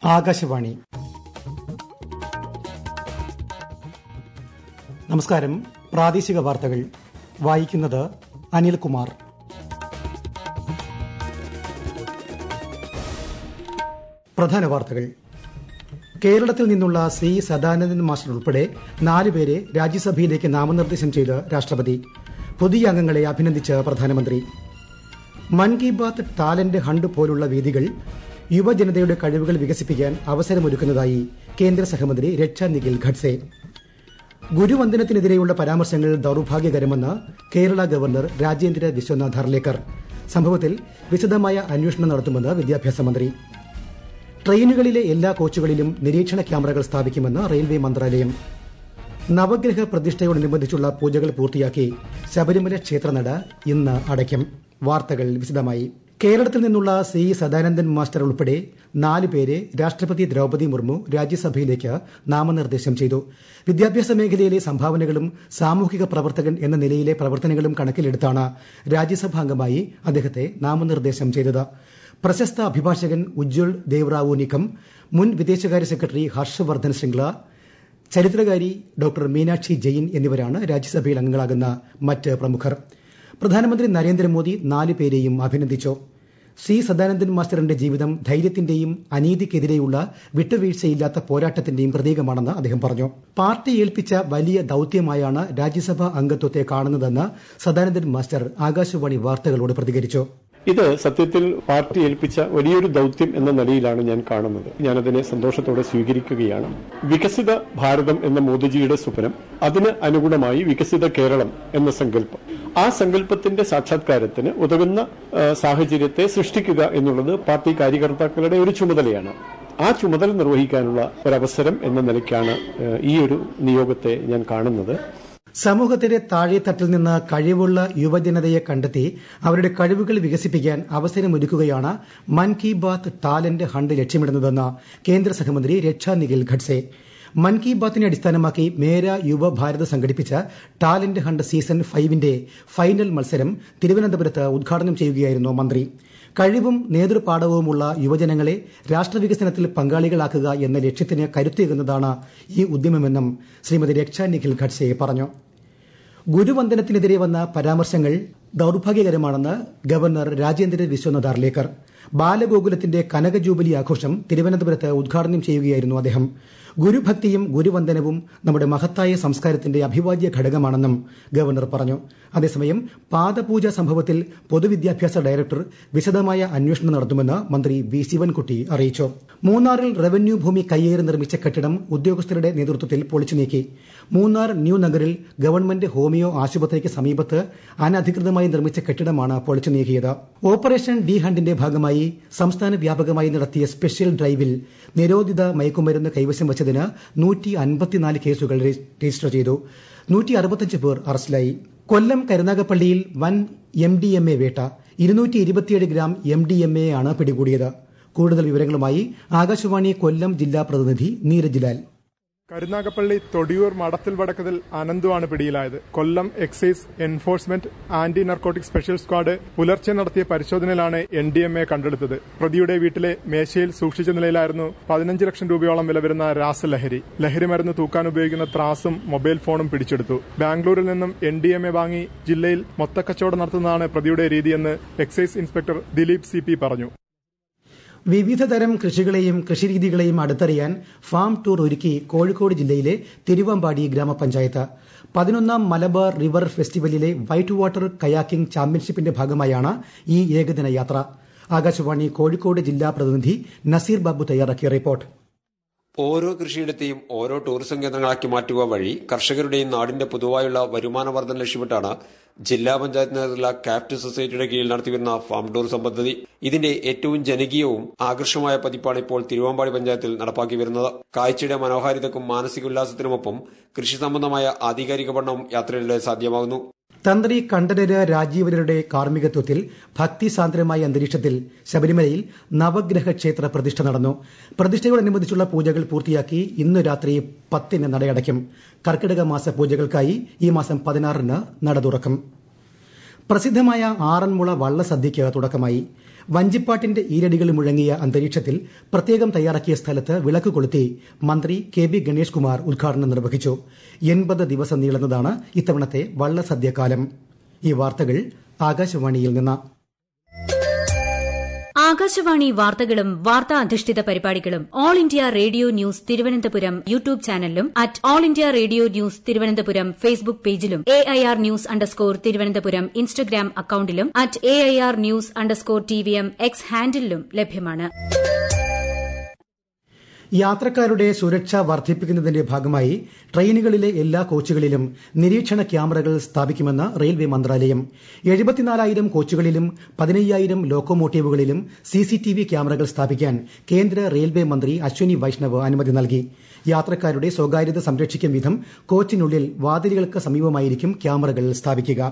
ആകാശവാണി നമസ്കാരം പ്രാദേശിക വാർത്തകൾ വായിക്കുന്നത് അനിൽകുമാർ പ്രധാന വാർത്തകൾ കേരളത്തിൽ നിന്നുള്ള സി സദാനന്ദൻ മാസ്റ്റർ ഉൾപ്പെടെ നാലുപേരെ രാജ്യസഭയിലേക്ക് നാമനിർദ്ദേശം ചെയ്ത് രാഷ്ട്രപതി പുതിയ അംഗങ്ങളെ അഭിനന്ദിച്ച് പ്രധാനമന്ത്രി മൻ കി ബാത്ത് ടാലന്റ് ഹണ്ട് പോലുള്ള വേദികൾ യുവജനതയുടെ കഴിവുകൾ വികസിപ്പിക്കാൻ അവസരമൊരുക്കുന്നതായി കേന്ദ്ര സഹമന്ത്രി രക്ഷ നിഖിൽ ഖഡ്സെ ഗുരുവന്ദനത്തിനെതിരെയുള്ള പരാമർശങ്ങൾ ദൌർഭാഗ്യകരമെന്ന് കേരള ഗവർണർ രാജേന്ദ്ര വിശ്വനാഥ് ഹർലേക്കർ സംഭവത്തിൽ വിശദമായ അന്വേഷണം നടത്തുമെന്ന് വിദ്യാഭ്യാസ മന്ത്രി ട്രെയിനുകളിലെ എല്ലാ കോച്ചുകളിലും നിരീക്ഷണ ക്യാമറകൾ സ്ഥാപിക്കുമെന്ന് റെയിൽവേ മന്ത്രാലയം നവഗ്രഹ പ്രതിഷ്ഠയോടനുബന്ധിച്ചുള്ള പൂജകൾ പൂർത്തിയാക്കി ശബരിമല ക്ഷേത്രനട ഇന്ന് അടയ്ക്കും വാർത്തകൾ വിശദമായി കേരളത്തിൽ നിന്നുള്ള സി സദാനന്ദൻ മാസ്റ്റർ ഉൾപ്പെടെ നാല് പേരെ രാഷ്ട്രപതി ദ്രൌപദി മുർമു രാജ്യസഭയിലേക്ക് നാമനിർദ്ദേശം ചെയ്തു വിദ്യാഭ്യാസ മേഖലയിലെ സംഭാവനകളും സാമൂഹിക പ്രവർത്തകൻ എന്ന നിലയിലെ പ്രവർത്തനങ്ങളും കണക്കിലെടുത്താണ് രാജ്യസഭാംഗമായി അദ്ദേഹത്തെ നാമനിർദ്ദേശം ചെയ്തത് പ്രശസ്ത അഭിഭാഷകൻ ഉജ്ജ്വൽ ദേവ്റാവു നിഖം മുൻ വിദേശകാര്യ സെക്രട്ടറി ഹർഷവർദ്ധൻ ശൃംഗ്ല ചരിത്രകാരി ഡോക്ടർ മീനാക്ഷി ജെയിൻ എന്നിവരാണ് രാജ്യസഭയിൽ അംഗങ്ങളാകുന്ന മറ്റ് പ്രമുഖർ പ്രധാനമന്ത്രി നരേന്ദ്രമോദി നാല് പേരെയും അഭിനന്ദിച്ചു സി സദാനന്ദൻ മാസ്റ്ററിന്റെ ജീവിതം ധൈര്യത്തിന്റെയും അനീതിക്കെതിരെയുള്ള വിട്ടുവീഴ്ചയില്ലാത്ത പോരാട്ടത്തിന്റെയും പ്രതീകമാണെന്ന് അദ്ദേഹം പറഞ്ഞു പാർട്ടി ഏൽപ്പിച്ച വലിയ ദൌത്യമായാണ് രാജ്യസഭാ അംഗത്വത്തെ കാണുന്നതെന്ന് സദാനന്ദൻ മാസ്റ്റർ ആകാശവാണി വാർത്തകളോട് പ്രതികരിച്ചു ഇത് സത്യത്തിൽ പാർട്ടി ഏൽപ്പിച്ച വലിയൊരു ദൌത്യം എന്ന നിലയിലാണ് ഞാൻ കാണുന്നത് ഞാനതിനെ സന്തോഷത്തോടെ സ്വീകരിക്കുകയാണ് വികസിത ഭാരതം എന്ന മോദിജിയുടെ സ്വപ്നം അതിന് അനുഗുണമായി വികസിത കേരളം എന്ന സങ്കല്പം ആ സങ്കല്പത്തിന്റെ സാക്ഷാത്കാരത്തിന് ഉതകുന്ന സാഹചര്യത്തെ സൃഷ്ടിക്കുക എന്നുള്ളത് പാർട്ടി കാര്യകർത്താക്കളുടെ ഒരു ചുമതലയാണ് ആ ചുമതല നിർവഹിക്കാനുള്ള ഒരവസരം എന്ന നിലയ്ക്കാണ് ഈ ഒരു നിയോഗത്തെ ഞാൻ കാണുന്നത് സമൂഹത്തിന്റെ താഴെത്തട്ടിൽ നിന്ന് കഴിവുള്ള യുവജനതയെ കണ്ടെത്തി അവരുടെ കഴിവുകൾ വികസിപ്പിക്കാൻ അവസരമൊരുക്കുകയാണ് മൻ കി ബാത്ത് ടാലന്റ് ഹണ്ട് ലക്ഷ്യമിടുന്നതെന്ന് കേന്ദ്ര സഹമന്ത്രി രക്ഷാ നിഖിൽ ഖഡ്സെ മൻ കി ബാത്തിനെ അടിസ്ഥാനമാക്കി മേര യുവ ഭാരത് സംഘടിപ്പിച്ച ടാലന്റ് ഹണ്ട് സീസൺ ഫൈവിന്റെ ഫൈനൽ മത്സരം തിരുവനന്തപുരത്ത് ഉദ്ഘാടനം ചെയ്യുകയായിരുന്നു മന്ത്രി കഴിവും നേതൃപാഠവുമുള്ള യുവജനങ്ങളെ രാഷ്ട്രവികസനത്തിൽ പങ്കാളികളാക്കുക എന്ന ലക്ഷ്യത്തിന് കരുത്തേകുന്നതാണ് ഈ ഉദ്യമമെന്നും ശ്രീമതി രക്ഷാ നിഖിൽ ഖഡ്സെ പറഞ്ഞു ഗുരുവന്ദനത്തിനെതിരെ വന്ന പരാമർശങ്ങൾ ദൌർഭാഗ്യകരമാണെന്ന് ഗവർണർ രാജേന്ദ്ര വിശ്വനാഥ് അർലേക്കർ ബാലഗോകുലത്തിന്റെ കനക ജൂബിലി ആഘോഷം തിരുവനന്തപുരത്ത് ഉദ്ഘാടനം ചെയ്യുകയായിരുന്നു അദ്ദേഹം ഗുരുഭക്തിയും ഗുരുവന്ദനവും നമ്മുടെ മഹത്തായ സംസ്കാരത്തിന്റെ അഭിവാജ്യ ഘടകമാണെന്നും ഗവർണർ പറഞ്ഞു അതേസമയം പാദപൂജ സംഭവത്തിൽ പൊതുവിദ്യാഭ്യാസ ഡയറക്ടർ വിശദമായ അന്വേഷണം നടത്തുമെന്ന് മന്ത്രി വി ശിവൻകുട്ടി അറിയിച്ചു മൂന്നാറിൽ റവന്യൂ ഭൂമി കയ്യേറി നിർമ്മിച്ച കെട്ടിടം ഉദ്യോഗസ്ഥരുടെ നേതൃത്വത്തിൽ പൊളിച്ചു നീക്കി മൂന്നാർ ന്യൂ നഗറിൽ ഗവൺമെന്റ് ഹോമിയോ ആശുപത്രിക്ക് സമീപത്ത് അനധികൃതമായി നിർമ്മിച്ച കെട്ടിടമാണ് പൊളിച്ചു നീക്കിയത് ഓപ്പറേഷൻ ഡി ഹണ്ടിന്റെ ഭാഗമായി സംസ്ഥാന വ്യാപകമായി നടത്തിയ സ്പെഷ്യൽ ഡ്രൈവിൽ നിരോധിത മയക്കുമരുന്ന് കൈവശം വച്ചതിന് നൂറ്റി അൻപത്തിനാല് കേസുകൾ രജിസ്റ്റർ ചെയ്തു നൂറ്റി അറുപത്തഞ്ച് പേർ അറസ്റ്റിലായി കൊല്ലം കരുനാഗപ്പള്ളിയിൽ വൻ എം ഡി എം എ വേട്ട ഇരുന്നൂറ്റി ഇരുപത്തിയേഴ് gram M D M A ആണ് പിടികൂടിയത് കൂടുതൽ വിവരങ്ങളുമായി ആകാശവാണി കൊല്ലം ജില്ലാ പ്രതിനിധി നീരജ് ലാൽ കരുനാഗപ്പള്ളി തൊടിയൂർ മടത്തിൽ വടക്കതിൽ അനന്തുവാണ് പിടിയിലായത് Kollam excise enforcement anti narcotic special squad പുലർച്ചെ നടത്തിയ പരിശോധനയിലാണ് എൻ ഡി എം എ കണ്ടെടുത്തത് പ്രതിയുടെ വീട്ടിലെ മേശയിൽ സൂക്ഷിച്ച നിലയിലായിരുന്നു പതിനഞ്ച് ലക്ഷം രൂപയോളം വില വരുന്ന രാസലഹരി ലഹരി മരുന്ന് തൂക്കാൻ ഉപയോഗിക്കുന്ന ത്രാസും മൊബൈൽ ഫോണും പിടിച്ചെടുത്തു ബാംഗ്ലൂരിൽ നിന്നും എൻ ഡി എം എ വാങ്ങി ജില്ലയിൽ മൊത്തക്കച്ചവടം നടത്തുന്നതാണ് പ്രതിയുടെ രീതിയെന്ന് excise inspector Dileep C P പറഞ്ഞു വിവിധ തരം കൃഷികളെയും കൃഷിരീതികളെയും അടുത്തറിയാൻ ഫാം ടൂർ ഒരുക്കി കോഴിക്കോട് ജില്ലയിലെ തിരുവമ്പാടി ഗ്രാമപഞ്ചായത്ത് പതിനൊന്നാം മലബാർ റിവർ ഫെസ്റ്റിവലിലെ വൈറ്റ് വാട്ടർ കയാക്കിംഗ് ചാമ്പ്യൻഷിപ്പിന്റെ ഭാഗമായാണ് ഈ ഏകദിന യാത്ര ആകാശവാണി കോഴിക്കോട് ജില്ലാ പ്രതിനിധി നസീർ ബാബു തയ്യാറാക്കിയ റിപ്പോർട്ട് ഓരോ കൃഷിയിടത്തെയും ഓരോ ടൂറിസം കേന്ദ്രങ്ങളാക്കി മാറ്റുക വഴി കർഷകരുടെയും നാടിന്റെ പൊതുവായുള്ള വരുമാന വർധന ലക്ഷ്യമിട്ടാണ് ജില്ലാ പഞ്ചായത്ത് നേതൃത്വത്തിലുള്ള ക്യാപ്റ്റൻ സൊസൈറ്റിയുടെ കീഴിൽ നടത്തിവരുന്ന ഫാം ടൂറിസം പദ്ധതി ഇതിന്റെ ഏറ്റവും ജനകീയവും ആകർഷമായ പതിപ്പാണ് ഇപ്പോൾ തിരുവമ്പാടി പഞ്ചായത്തിൽ നടപ്പാക്കി വരുന്നത് കാഴ്ചയുടെ മനോഹാരിതക്കും മാനസിക ഉല്ലാസത്തിനുമൊപ്പം കൃഷി സംബന്ധമായ ആധികാരിക പഠനവും യാത്രയിലൂടെ സാധ്യമാകുന്നു തന്ത്രി കണ്ഠരര് രാജീവരുടെ കാർമ്മികത്വത്തിൽ ഭക്തിസാന്ദ്രമായ അന്തരീക്ഷത്തിൽ ശബരിമലയിൽ നവഗ്രഹ ക്ഷേത്ര പ്രതിഷ്ഠ നടന്നു പ്രതിഷ്ഠയോടനുബന്ധിച്ചുള്ള പൂജകൾ പൂർത്തിയാക്കി ഇന്നു രാത്രി പത്തിന് നടയടയ്ക്കും കർക്കിടക മാസ പൂജകൾക്കായി ഈ മാസം പതിനാറിന് നട തുറക്കും പ്രസിദ്ധമായ ആറന്മുള വള്ളസദ്യയ്ക്ക് തുടക്കമായി വഞ്ചിപ്പാട്ടിന്റെ ഈരടികൾ മുഴങ്ങിയ അന്തരീക്ഷത്തിൽ പ്രത്യേകം തയ്യാറാക്കിയ സ്ഥലത്ത് വിളക്ക് കൊളുത്തി മന്ത്രി കെ ബി ഗണേഷ് കുമാർ ഉദ്ഘാടനം നിർവഹിച്ചു എൺപത് ദിവസം നീളുന്നതാണ് ഇത്തവണത്തെ വള്ളസദ്യകാലം ഈ വാർത്തകൾ ആകാശവാണിയിൽ നിന്ന് ആകാശവാണി വാർത്തകളും വാർത്താ അധിഷ്ഠിത പരിപാടികളും All India Radio news Thiruvananthapuram YouTube ചാനലിലും at All India Radio news Thiruvananthapuram Facebook പേജിലും A I R news underscore Thiruvananthapuram Instagram അക്കൌണ്ടിലും at A I R news underscore T V M X ഹാൻഡിലും ലഭ്യമാണ് യാത്രക്കാരുടെ സുരക്ഷ വർദ്ധിപ്പിക്കുന്നതിന്റെ ഭാഗമായി ട്രെയിനുകളിലെ എല്ലാ കോച്ചുകളിലും നിരീക്ഷണ ക്യാമറകൾ സ്ഥാപിക്കുമെന്ന് റെയിൽവേ മന്ത്രാലയം എഴുപത്തിനാലായിരം കോച്ചുകളിലും പതിനയ്യായിരം ലോക്കോമോട്ടീവുകളിലും സിസിടിവി ക്യാമറകൾ സ്ഥാപിക്കാൻ കേന്ദ്ര റെയിൽവേ മന്ത്രി അശ്വനി വൈഷ്ണവ് അനുമതി നൽകി യാത്രക്കാരുടെ സ്വകാര്യത സംരക്ഷിക്കും വിധം കോച്ചിനുള്ളിൽ വാതിലുകൾക്ക് സമീപമായിരിക്കും ക്യാമറകൾ സ്ഥാപിക്കുക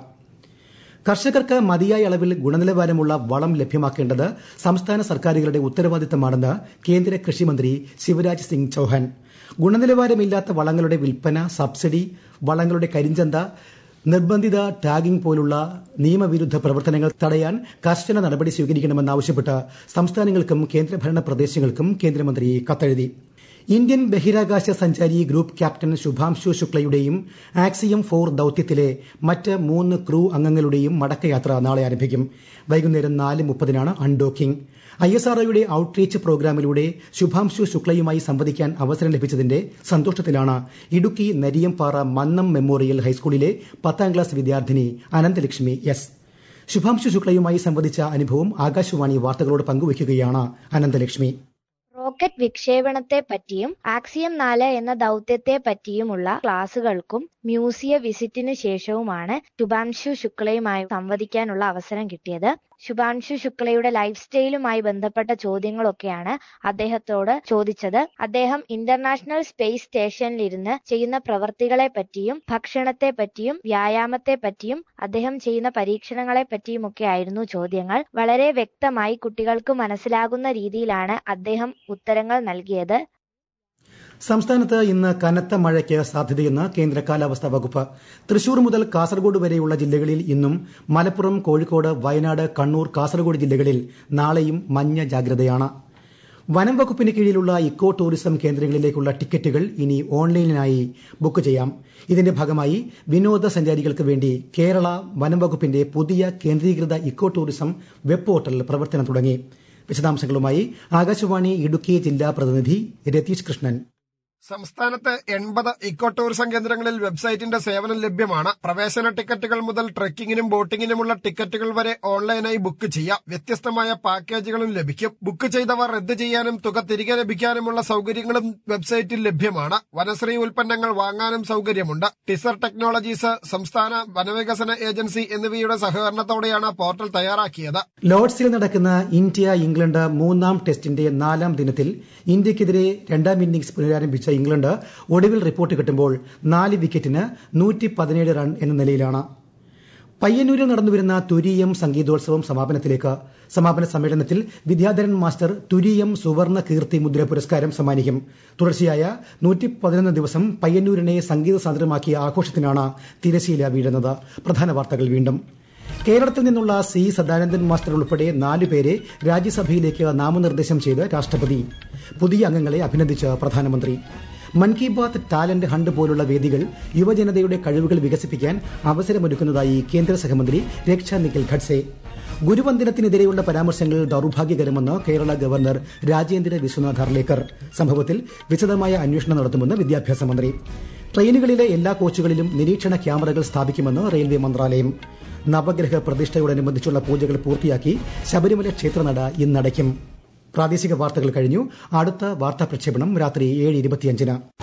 കർഷകർക്ക് മതിയായ അളവിൽ ഗുണനിലവാരമുള്ള വളം ലഭ്യമാക്കേണ്ടത് സംസ്ഥാന സർക്കാരുകളുടെ ഉത്തരവാദിത്തമാണെന്ന് കേന്ദ്ര കൃഷിമന്ത്രി ശിവരാജ് സിംഗ് ചൌഹാൻ ഗുണനിലവാരമില്ലാത്ത വളങ്ങളുടെ വിൽപ്പന സബ്സിഡി വളങ്ങളുടെ കരിഞ്ചന്ത നിർബന്ധിത ടാഗിംഗ് പോലുള്ള നിയമവിരുദ്ധ പ്രവർത്തനങ്ങൾ തടയാൻ കർശന നടപടി സ്വീകരിക്കണമെന്നാവശ്യപ്പെട്ട് സംസ്ഥാനങ്ങൾക്കും കേന്ദ്രഭരണ പ്രദേശങ്ങൾക്കും കേന്ദ്രമന്ത്രി കത്തെഴുതി ഇന്ത്യൻ ബഹിരാകാശ സഞ്ചാരി ഗ്രൂപ്പ് ക്യാപ്റ്റൻ ശുഭാംശു ശുക്ലയുടെയും ആക്സിയം ഫോർ ദൌത്യത്തിലെ മറ്റ് മൂന്ന് ക്രൂ അംഗങ്ങളുടെയും മടക്കയാത്ര നാളെ ആരംഭിക്കും വൈകുന്നേരം നാല് മുപ്പതിനാണ് അൺഡോക്കിംഗ് ഐ എസ് ആർഒയുടെ ഔട്ട്റീച്ച് പ്രോഗ്രാമിലൂടെ ശുഭാംശു ശുക്ലയുമായി സംവദിക്കാൻ അവസരം ലഭിച്ചതിന്റെ സന്തോഷത്തിലാണ് ഇടുക്കി നരിയംപാറ മന്നം മെമ്മോറിയൽ ഹൈസ്കൂളിലെ പത്താം ക്ലാസ് വിദ്യാർത്ഥിനി അനന്തലക്ഷ്മി എസ് ശുഭാംശു ശുക്ലയുമായി സംവദിച്ച അനുഭവം ആകാശവാണി വാർത്തകളോട് പങ്കുവയ്ക്കുകയാണ് അനന്തലക്ഷ്മി റോക്കറ്റ് വിക്ഷേപണത്തെ പറ്റിയും ആക്സിയം നാല് എന്ന ദൗത്യത്തെ പറ്റിയുമുള്ള ക്ലാസുകൾക്കും മ്യൂസിയ വിസിറ്റിന് ശേഷവുമാണ് ശുഭാംശു ശുക്ലയുമായി സംവദിക്കാനുള്ള അവസരം കിട്ടിയത് ശുഭാംശു ശുക്ലയുടെ ലൈഫ് സ്റ്റൈലുമായി ബന്ധപ്പെട്ട ചോദ്യങ്ങളൊക്കെയാണ് അദ്ദേഹത്തോട് ചോദിച്ചത് അദ്ദേഹം ഇന്റർനാഷണൽ സ്പേസ് സ്റ്റേഷനിലിരുന്ന് ചെയ്യുന്ന പ്രവർത്തികളെ പറ്റിയും ഭക്ഷണത്തെ പറ്റിയും വ്യായാമത്തെ പറ്റിയും അദ്ദേഹം ചെയ്യുന്ന പരീക്ഷണങ്ങളെ പറ്റിയുമൊക്കെ ആയിരുന്നു ചോദ്യങ്ങൾ വളരെ വ്യക്തമായി കുട്ടികൾക്ക് മനസ്സിലാകുന്ന രീതിയിലാണ് അദ്ദേഹം ഉത്തരങ്ങൾ നൽകിയത് സംസ്ഥാനത്ത് ഇന്ന് കനത്ത മഴയ്ക്ക് സാധ്യതയെന്ന് കേന്ദ്ര കാലാവസ്ഥാ വകുപ്പ് തൃശൂർ മുതൽ കാസർഗോഡ് വരെയുള്ള ജില്ലകളിൽ ഇന്നും മലപ്പുറം കോഴിക്കോട് വയനാട് കണ്ണൂർ കാസർഗോഡ് ജില്ലകളിൽ നാളെയും മഞ്ഞ ജാഗ്രതയാണ് വനം വകുപ്പിന് കീഴിലുള്ള ഇക്കോ ടൂറിസം കേന്ദ്രങ്ങളിലേക്കുള്ള ടിക്കറ്റുകൾ ഇനി ഓൺലൈനായി ബുക്ക് ചെയ്യാം ഇതിന്റെ ഭാഗമായി വിനോദസഞ്ചാരികൾക്ക് വേണ്ടി കേരള വനം വകുപ്പിന്റെ പുതിയ കേന്ദ്രീകൃത ഇക്കോ ടൂറിസം വെബ് പോർട്ടൽ പ്രവർത്തനം തുടങ്ങി വിശദാംശങ്ങളുമായി ആകാശവാണി ഇടുക്കി ജില്ലാ പ്രതിനിധി രതീഷ് കൃഷ്ണൻ സംസ്ഥാനത്ത് എൺപത് ഇക്കോ ടൂറിസം കേന്ദ്രങ്ങളിൽ വെബ്സൈറ്റിന്റെ സേവനം ലഭ്യമാണ് പ്രവേശന ടിക്കറ്റുകൾ മുതൽ ട്രെക്കിങ്ങിനും ബോട്ടിങ്ങിനുമുള്ള ടിക്കറ്റുകൾ വരെ ഓൺലൈനായി ബുക്ക് ചെയ്യാം വ്യത്യസ്തമായ പാക്കേജുകളും ലഭിക്കും ബുക്ക് ചെയ്തവർ റദ്ദ് ചെയ്യാനും തുക തിരികെ ലഭിക്കാനുമുള്ള സൗകര്യങ്ങളും വെബ്സൈറ്റിൽ ലഭ്യമാണ് വനശ്രീ ഉൽപ്പന്നങ്ങൾ വാങ്ങാനും സൗകര്യമുണ്ട് ടിസർ ടെക്നോളജീസ് സംസ്ഥാന വനവികസന ഏജൻസി എന്നിവയുടെ സഹകരണത്തോടെയാണ് പോർട്ടൽ തയ്യാറാക്കിയത് ലോർഡ്സിൽ നടക്കുന്ന ഇന്ത്യ ഇംഗ്ലണ്ട് മൂന്നാം ടെസ്റ്റിന്റെ നാലാം ദിനത്തിൽ ഇന്ത്യക്കെതിരെ രണ്ടാം ഇന്നിംഗ്സ് പുനരാരംഭിച്ച ഇംഗ്ലണ്ട് ഒടുവിൽ റിപ്പോർട്ട് കിട്ടുമ്പോൾ നാല് വിക്കറ്റിന് നൂറ്റി പതിനേഴ് റൺ എന്ന നിലയിലാണ് പയ്യന്നൂരിൽ നടന്നുവരുന്ന തുരീയം സംഗീതോത്സവം സമാപനത്തിലേക്ക് സമാപന സമ്മേളനത്തിൽ വിദ്യാധരൻ മാസ്റ്റർ തുരീയം സുവർണ കീർത്തി മുദ്ര പുരസ്കാരം സമ്മാനിക്കും തുടർച്ചയായ നൂറ്റി പതിനൊന്ന് ദിവസം പയ്യന്നൂരിനെ സംഗീത സാന്ദ്രമാക്കിയ ആഘോഷത്തിനാണ് തിരശീല വീഴുന്നത് പ്രധാന വാർത്തകൾ വീണ്ടും കേരളത്തിൽ നിന്നുള്ള സി സദാനന്ദൻ മാസ്റ്റർ ഉൾപ്പെടെ നാലുപേരെ രാജ്യസഭയിലേക്ക് നാമനിർദ്ദേശം ചെയ്ത് രാഷ്ട്രപതി പുതിയ അംഗങ്ങളെ അഭിനന്ദിച്ച് പ്രധാനമന്ത്രി മൻ കി ബാത്ത് ടാലന്റ് ഹണ്ട് പോലുള്ള വേദികൾ യുവജനതയുടെ കഴിവുകൾ വികസിപ്പിക്കാൻ അവസരമൊരുക്കുന്നതായി കേന്ദ്ര സഹമന്ത്രി രക്ഷ നിഖിൽ ഖഡ്സെ ഗുരുവന്ദനത്തിനെതിരെയുള്ള പരാമർശങ്ങൾ ദൌർഭാഗ്യകരമെന്ന് കേരള ഗവർണർ രാജേന്ദ്ര വിശ്വനാഥ് അർലേക്കർ സംഭവത്തിൽ വിശദമായ അന്വേഷണം നടത്തുമെന്ന് വിദ്യാഭ്യാസ മന്ത്രി ട്രെയിനുകളിലെ എല്ലാ കോച്ചുകളിലും നിരീക്ഷണ ക്യാമറകൾ സ്ഥാപിക്കുമെന്ന് റെയിൽവേ മന്ത്രാലയം നവഗ്രഹ പ്രതിഷ്ഠയോടനുബന്ധിച്ചുള്ള പൂജകൾ പൂർത്തിയാക്കി ശബരിമല ക്ഷേത്രനട ഇന്നടയ്ക്കും പ്രാദേശിക വാർത്തകൾ കഴിഞ്ഞു അടുത്ത വാർത്താ പ്രക്ഷേപണം രാത്രി ഏഴ് ഇരുപത്തിയഞ്ചിന്